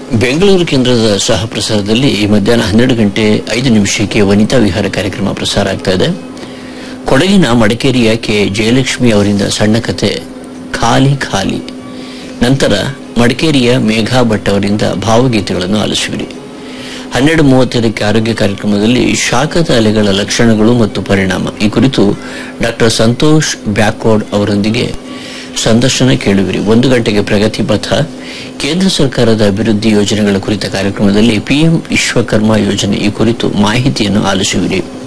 ಬೆಂಗಳೂರು ಕೇಂದ್ರದ ಸಹ ಪ್ರಸಾರದಲ್ಲಿ ಈ ಮಧ್ಯಾಹ್ನ ಹನ್ನೆರಡು ಗಂಟೆ ಐದು ನಿಮಿಷಕ್ಕೆ ವನಿತಾ ವಿಹಾರ ಕಾರ್ಯಕ್ರಮ ಪ್ರಸಾರ ಆಗ್ತಾ ಇದೆ ಕೊಡಗಿನ ಮಡಿಕೇರಿಯ ಕೆ ಜಯಲಕ್ಷ್ಮಿ ಅವರಿಂದ ಸಣ್ಣ ಕತೆ ಖಾಲಿ ಖಾಲಿ ನಂತರ ಮಡಿಕೇರಿಯ ಮೇಘಾ ಭಟ್ ಅವರಿಂದ ಭಾವಗೀತೆಗಳನ್ನು ಆಲಿಸುವಿರಿ ಹನ್ನೆರಡು ಮೂವತ್ತೈದಕ್ಕೆ ಆರೋಗ್ಯ ಕಾರ್ಯಕ್ರಮದಲ್ಲಿ ಶಾಖದ ಅಲೆಗಳ ಲಕ್ಷಣಗಳು ಮತ್ತು ಪರಿಣಾಮ ಈ ಕುರಿತು ಡಾಕ್ಟರ್ ಸಂತೋಷ್ ಬ್ಯಾಕೋಡ್ ಅವರೊಂದಿಗೆ ಸಂದರ್ಶನ ಕೇಳುವಿರಿ ಒಂದು ಗಂಟೆಗೆ ಪ್ರಗತಿ ಪಥ ಕೇಂದ್ರ ಸರ್ಕಾರದ ಅಭಿವೃದ್ಧಿ ಯೋಜನೆಗಳ ಕುರಿತ ಕಾರ್ಯಕ್ರಮದಲ್ಲಿ ಪಿಎಂ ವಿಶ್ವಕರ್ಮ ಯೋಜನೆ ಈ ಕುರಿತು ಮಾಹಿತಿಯನ್ನು ಆಲಿಸುವಿರಿ